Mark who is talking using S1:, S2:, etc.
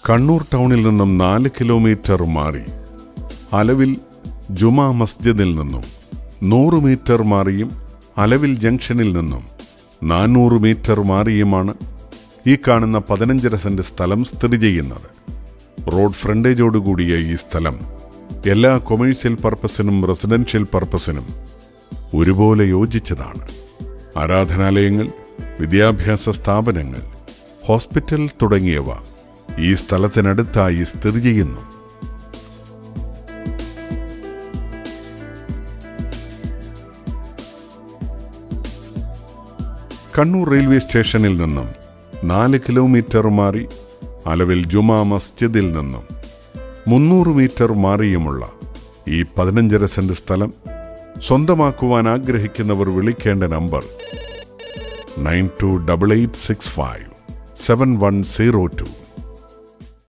S1: കണ്ണൂർ ടൗണിൽ നിന്നും നാല് കിലോമീറ്റർ മാറി അലവിൽ ജുമാ മസ്ജിദിൽ നിന്നും നൂറ് മീറ്റർ മാറിയും അലവിൽ ജംഗ്ഷനിൽ നിന്നും നാനൂറ് മീറ്റർ മാറിയുമാണ് ഈ കാണുന്ന പതിനഞ്ചര സെന്റ് സ്ഥലം സ്ഥിതി ചെയ്യുന്നത് റോഡ് ഫ്രണ്ടേജോടുകൂടിയ ഈ സ്ഥലം എല്ലാ കൊമേഴ്സ്യൽ പർപ്പസിനും റെസിഡൻഷ്യൽ പർപ്പസിനും ഒരുപോലെ യോജിച്ചതാണ് ആരാധനാലയങ്ങൾ വിദ്യാഭ്യാസ സ്ഥാപനങ്ങൾ ഹോസ്പിറ്റൽ തുടങ്ങിയവ ഈ സ്ഥലത്തിനടുത്തായി സ്ഥിതി ചെയ്യുന്നു കണ്ണൂർ റെയിൽവേ സ്റ്റേഷനിൽ നിന്നും നാല് കിലോമീറ്റർ മാറി അലവിൽ ജുമാ മസ്ജിദിൽ നിന്നും മുന്നൂറ് മീറ്റർ മാറിയുമുള്ള ഈ പതിനഞ്ചര സെന്റ് സ്ഥലം സ്വന്തമാക്കുവാൻ ആഗ്രഹിക്കുന്നവർ വിളിക്കേണ്ട number nine two double eight six five seven one zero to